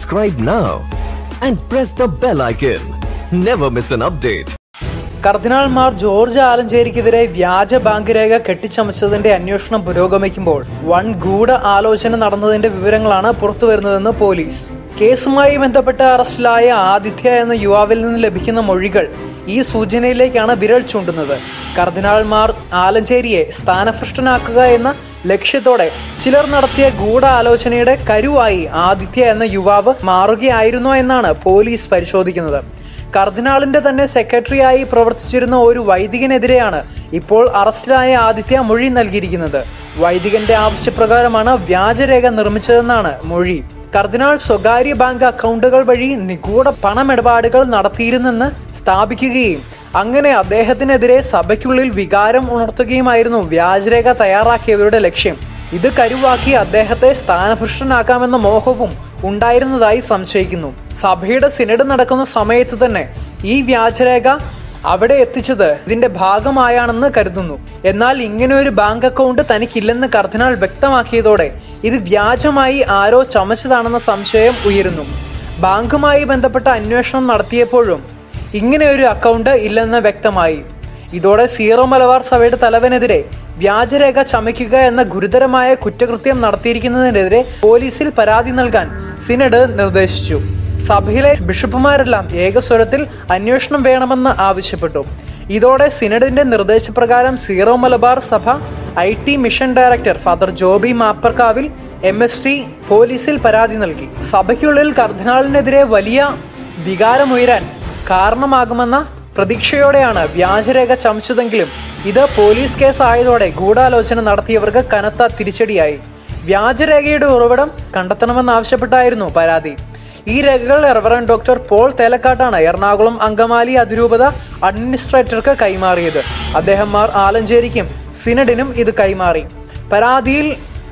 Subscribe now and press the bell icon. Never miss an update. Cardinal Mar George ആലഞ്ചേരിക്കെതിരെ വ്യാജ bank രേഖ കെട്ടിച്ചമച്ചതിന്റെ അന്വേഷണം പുരോഗമിക്കുമ്പോൾ വൻ ഗൂഢ ആലോചന നടന്നതിന്റെ വിവരങ്ങളാണ് പുറത്തുവരുന്നതെന്ന് പോലീസ് കേസുമായി ബന്ധപ്പെട്ട് അറസ്റ്റിലായ ആദിത്യ എന്ന യുവാവിൽ നിന്ന് ലഭിക്കുന്ന മൊഴികൾ ഈ സൂചനയിലേക്കാണ് വിരൽ ചൂണ്ടുന്നത് കർദിനാൾ മാർ ആലഞ്ചേരിയെ സ്ഥാനഭ്രഷ്ടനാക്കുക എന്ന ലക്ഷ്യത്തോടെ ചിലർ നടത്തിയ ഗൂഢ ആലോചനയുടെ കരുവായി ആദിത്യ എന്ന യുവാവ് മാറുകയായിരുന്നോ എന്നാണ് പോലീസ് പരിശോധിക്കുന്നത് കർദിനാളിന്റെ തന്നെ സെക്രട്ടറിയായി പ്രവർത്തിച്ചിരുന്ന ഒരു വൈദികനെതിരെയാണ് ഇപ്പോൾ അറസ്റ്റിലായ ആദിത്യ മൊഴി നൽകിയിരിക്കുന്നത് വൈദികന്റെ ആവശ്യപ്രകാരമാണ് വ്യാജരേഖ നിർമ്മിച്ചതെന്നാണ് മൊഴി കർദിനാൾ സ്വകാര്യ ബാങ്ക് അക്കൗണ്ടുകൾ വഴി നിഗൂഢ പണമിടപാടുകൾ നടത്തിയിരുന്നെന്ന് സ്ഥാപിക്കുകയും അങ്ങനെ അദ്ദേഹത്തിനെതിരെ സഭയ്ക്കുള്ളിൽ വികാരം ഉണർത്തുകയുമായിരുന്നു വ്യാജരേഖ തയ്യാറാക്കിയവരുടെ ലക്ഷ്യം ഇത് കരുവാക്കി അദ്ദേഹത്തെ സ്ഥാനഭ്രഷ്ടനാക്കാമെന്ന മോഹവും ഉണ്ടായിരുന്നതായി സംശയിക്കുന്നു സഭയുടെ സിനഡ് നടക്കുന്ന സമയത്ത് തന്നെ ഈ വ്യാജരേഖ അവിടെ എത്തിച്ചത് ഇതിന്റെ ഭാഗമായാണെന്ന് കരുതുന്നു എന്നാൽ ഇങ്ങനെ ഒരു ബാങ്ക് അക്കൗണ്ട് തനിക്കില്ലെന്ന് കർദിനാൾ വ്യക്തമാക്കിയതോടെ ഇത് വ്യാജമായി ആരോ ചമച്ചതാണെന്ന സംശയം ഉയരുന്നു ബാങ്കുമായി ബന്ധപ്പെട്ട അന്വേഷണം നടത്തിയപ്പോഴും ഇങ്ങനെ ഒരു അക്കൗണ്ട് ഇല്ലെന്ന് വ്യക്തമായി ഇതോടെ സീറോ മലബാർ സഭയുടെ തലവനെതിരെ വ്യാജരേഖ ചമയ്ക്കുക എന്ന ഗുരുതരമായ കുറ്റകൃത്യം നടത്തിയിരിക്കുന്നതിനെതിരെ പോലീസിൽ പരാതി നൽകാൻ സിനഡ് നിർദ്ദേശിച്ചു സഭയിലെ ബിഷപ്പുമാരെല്ലാം ഏകസ്വരത്തിൽ അന്വേഷണം വേണമെന്ന് ആവശ്യപ്പെട്ടു ഇതോടെ സിനഡിന്റെ നിർദ്ദേശപ്രകാരം Syro Malabar Sabha I T mission director father Joby Mapparkavil M S T പോലീസിൽ പരാതി നൽകി സഭയ്ക്കുള്ളിൽ കർദിനാളിനെതിരെ വലിയ വികാരമുയരാൻ കാരണമാകുമെന്ന പ്രതീക്ഷയോടെയാണ് വ്യാജരേഖ ചമച്ചതെങ്കിലും ഇത് പോലീസ് കേസ് ആയതോടെ ഗൂഢാലോചന നടത്തിയവർക്ക് കനത്ത തിരിച്ചടിയായി വ്യാജരേഖയുടെ ഉറവിടം കണ്ടെത്തണമെന്നാവശ്യപ്പെട്ടായിരുന്നു പരാതി ഈ രേഖകൾ റവറൻ ഡോക്ടർ പോൾ തേലക്കാട്ടാണ് എറണാകുളം അങ്കമാലി അതിരൂപത അഡ്മിനിസ്ട്രേറ്റർക്ക് കൈമാറിയത് അദ്ദേഹം മാർ ആലഞ്ചേരിക്കും സിനഡിനും ഇത് കൈമാറി പരാതിയിൽ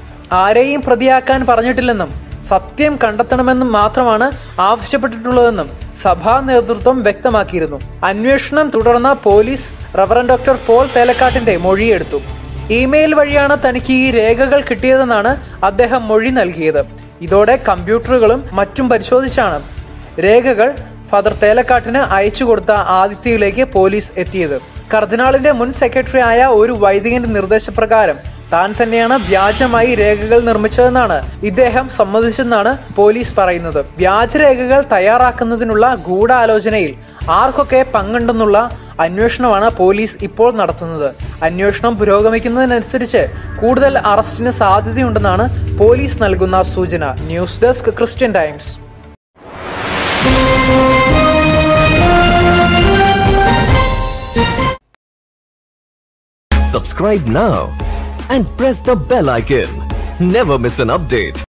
ആരെയും പ്രതിയാക്കാൻ പറഞ്ഞിട്ടില്ലെന്നും സത്യം കണ്ടെത്തണമെന്നും മാത്രമാണ് ആവശ്യപ്പെട്ടിട്ടുള്ളതെന്നും സഭാ നേതൃത്വം വ്യക്തമാക്കിയിരുന്നു അന്വേഷണം തുടർന്ന പോലീസ് റവറൻ ഡോക്ടർ പോൾ തേലക്കാട്ടിന്റെ മൊഴിയെടുത്തു ഇമെയിൽ വഴിയാണ് തനിക്ക് ഈ രേഖകൾ കിട്ടിയതെന്നാണ് അദ്ദേഹം മൊഴി നൽകിയത് ഇതോടെ കമ്പ്യൂട്ടറുകളും മറ്റും പരിശോധിച്ചാണ് രേഖകൾ ഫാദർ തേലക്കാട്ടിന് അയച്ചു കൊടുത്ത ആദിത്യയിലേക്ക് പോലീസ് എത്തിയത് കർദിനാളിന്റെ മുൻ സെക്രട്ടറി ആയ ഒരു വൈദികന്റെ നിർദ്ദേശപ്രകാരം താൻ തന്നെയാണ് വ്യാജമായി രേഖകൾ നിർമ്മിച്ചതെന്നാണ് ഇദ്ദേഹം സമ്മതിച്ചെന്നാണ് പോലീസ് പറയുന്നത് വ്യാജരേഖകൾ തയ്യാറാക്കുന്നതിനുള്ള ഗൂഢാലോചനയിൽ ആർക്കൊക്കെ പങ്കുണ്ടെന്നുള്ള അന്വേഷണമാണ് പോലീസ് ഇപ്പോൾ നടത്തുന്നത് അന്വേഷണം പുരോഗമിക്കുന്നതിനനുസരിച്ച് കൂടുതൽ അറസ്റ്റിന് സാധ്യതയുണ്ടെന്നാണ് പോലീസ് നൽകുന്ന സൂചന news desk Christian Times Subscribe now and press the bell icon. Never miss an update.